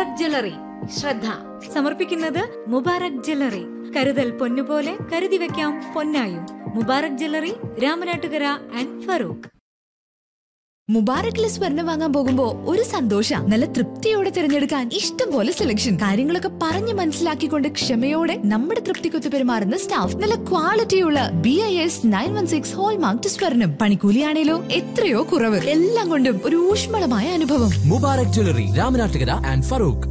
Mubarak jewellery ശ്രദ്ധ സമർപ്പിക്കുന്നത് Mubarak jewellery കരുതൽ പൊന്നുപോലെ കരുതി വെക്കാം പൊന്നായും മുബാറക് ജ്വല്ലറി രാമനാട്ടുകര ആൻഡ് ഫറൂഖ് മുബാറക്കിലെ സ്വർണം വാങ്ങാൻ പോകുമ്പോ ഒരു സന്തോഷ നല്ല തൃപ്തിയോടെ തിരഞ്ഞെടുക്കാൻ ഇഷ്ടം പോലെ സെലക്ഷൻ കാര്യങ്ങളൊക്കെ പറഞ്ഞു മനസ്സിലാക്കിക്കൊണ്ട് ക്ഷമയോടെ നമ്മുടെ തൃപ്തിക്കൊത്ത് പെരുമാറുന്ന സ്റ്റാഫ് നല്ല ക്വാളിറ്റിയുള്ള B I S nine one six hallmark സ്വർണം പണിക്കൂലിയാണേലോ എത്രയോ കുറവ് എല്ലാം കൊണ്ടും ഒരു ഊഷ്മളമായ അനുഭവം മുബാറക് ജ്വല്ലറി രാമനാട്ടുകര ആൻഡ് ഫറൂഖ്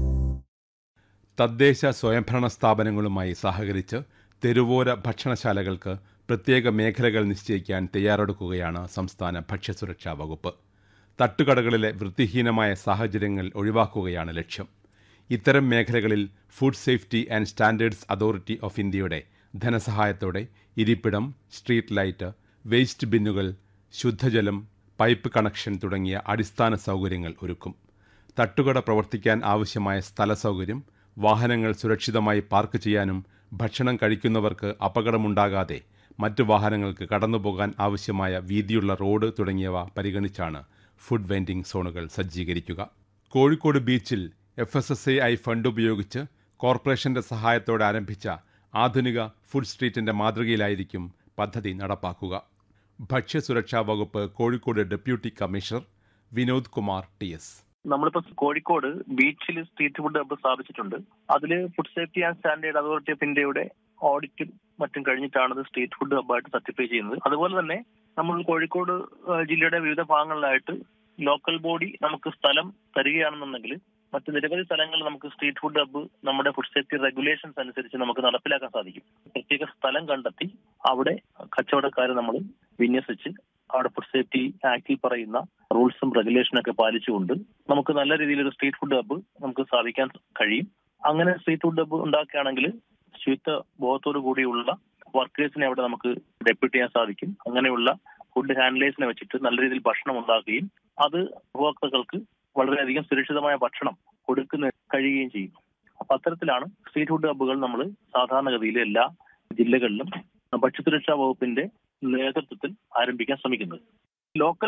തദ്ദേശ സ്വയംഭരണ സ്ഥാപനങ്ങളുമായി സഹകരിച്ച് തെരുവോര ഭക്ഷണശാലകൾക്ക് പ്രത്യേക മേഖലകൾ നിശ്ചയിക്കാൻ തയ്യാറെടുക്കുകയാണ് സംസ്ഥാന ഭക്ഷ്യസുരക്ഷാ വകുപ്പ് തട്ടുകടകളിലെ വൃത്തിഹീനമായ സാഹചര്യങ്ങൾ ഒഴിവാക്കുകയാണ് ലക്ഷ്യം ഇത്തരം മേഖലകളിൽ food safety and standards authority of ഇന്ത്യയുടെ ധനസഹായത്തോടെ ഇരിപ്പിടം സ്ട്രീറ്റ് ലൈറ്റ് വേസ്റ്റ് ബിന്നുകൾ ശുദ്ധജലം പൈപ്പ് കണക്ഷൻ തുടങ്ങിയ അടിസ്ഥാന സൗകര്യങ്ങൾ ഒരുക്കും തട്ടുകട പ്രവർത്തിക്കാൻ ആവശ്യമായ സ്ഥല സൗകര്യം വാഹനങ്ങൾ സുരക്ഷിതമായി പാർക്ക് ചെയ്യാനും ഭക്ഷണം കഴിക്കുന്നവർക്ക് അപകടമുണ്ടാകാതെ മറ്റു വാഹനങ്ങൾക്ക് കടന്നുപോകാൻ ആവശ്യമായ വീതിയുള്ള റോഡ് തുടങ്ങിയവ പരിഗണിച്ചാണ് ഫുഡ് വെൻഡിംഗ് സോണുകൾ സജ്ജീകരിക്കുക കോഴിക്കോട് ബീച്ചിൽ F S S A I fund ഉപയോഗിച്ച് കോർപ്പറേഷന്റെ സഹായത്തോടെ ആരംഭിച്ച ആധുനിക ഫുഡ് സ്ട്രീറ്റിന്റെ മാതൃകയിലായിരിക്കും പദ്ധതി നടപ്പാക്കുക ഭക്ഷ്യസുരക്ഷാ വകുപ്പ് Kozhikode deputy commissioner Vinod Kumar T S നമ്മളിപ്പോ കോഴിക്കോട് ബീച്ചിൽ സ്ട്രീറ്റ് ഫുഡ് ഹബ്ബ് സ്ഥാപിച്ചിട്ടുണ്ട് അതിൽ food safety and standard authority of ഇന്ത്യയുടെ ഓഡിറ്റും മറ്റും കഴിഞ്ഞിട്ടാണ് ഇത് സ്ട്രീറ്റ് ഫുഡ് ഹബ്ബായിട്ട് സർട്ടിഫൈ ചെയ്യുന്നത് അതുപോലെ തന്നെ നമ്മൾ കോഴിക്കോട് ആ, ജില്ലയുടെ വിവിധ ഭാഗങ്ങളിലായിട്ട് ലോക്കൽ ബോഡി നമുക്ക് സ്ഥലം തരികയാണെന്നുണ്ടെങ്കിൽ മറ്റ് നിരവധി സ്ഥലങ്ങളിൽ നമുക്ക് സ്ട്രീറ്റ് ഫുഡ് ഹബ്ബ് നമ്മുടെ ഫുഡ് സേഫ്റ്റി റെഗുലേഷൻസ് അനുസരിച്ച് നമുക്ക് നടപ്പിലാക്കാൻ സാധിക്കും പ്രത്യേക സ്ഥലം കണ്ടെത്തി അവിടെ കച്ചവടക്കാരെ നമ്മൾ വിന്യസിച്ച് അവിടെ ഫുഡ് സേഫ്റ്റി ആക്ടിൽ പറയുന്ന റൂൾസും റെഗുലേഷനും ഒക്കെ പാലിച്ചുകൊണ്ട് നമുക്ക് നല്ല രീതിയിൽ ഒരു സ്ട്രീറ്റ് ഫുഡ് ഹബ്ബ് നമുക്ക് സ്ഥാപിക്കാൻ കഴിയും അങ്ങനെ സ്ട്രീറ്റ് ഫുഡ് ഹബ്ബ് ഉണ്ടാക്കുകയാണെങ്കിൽ ശുദ്ധ ബോധത്തോടു കൂടിയുള്ള വർക്കേഴ്സിനെ അവിടെ നമുക്ക് ഡെപ്യൂട്ട് ചെയ്യാൻ സാധിക്കും അങ്ങനെയുള്ള ഫുഡ് ഹാൻഡ്ലേഴ്സിനെ വെച്ചിട്ട് നല്ല രീതിയിൽ ഭക്ഷണം ഉണ്ടാക്കുകയും അത് ഉപഭോക്താക്കൾക്ക് വളരെയധികം സുരക്ഷിതമായ ഭക്ഷണം കൊടുക്കുന്ന കഴിയുകയും ചെയ്യും അപ്പൊ അത്തരത്തിലാണ് സ്ട്രീറ്റ് ഫുഡ് ഹബ്ബുകൾ നമ്മൾ സാധാരണഗതിയിൽ എല്ലാ ജില്ലകളിലും ഭക്ഷ്യസുരക്ഷാ വകുപ്പിന്റെ നേതൃത്വത്തിൽ ആരംഭിക്കാൻ ശ്രമിക്കുന്നത് ലോക്കൽ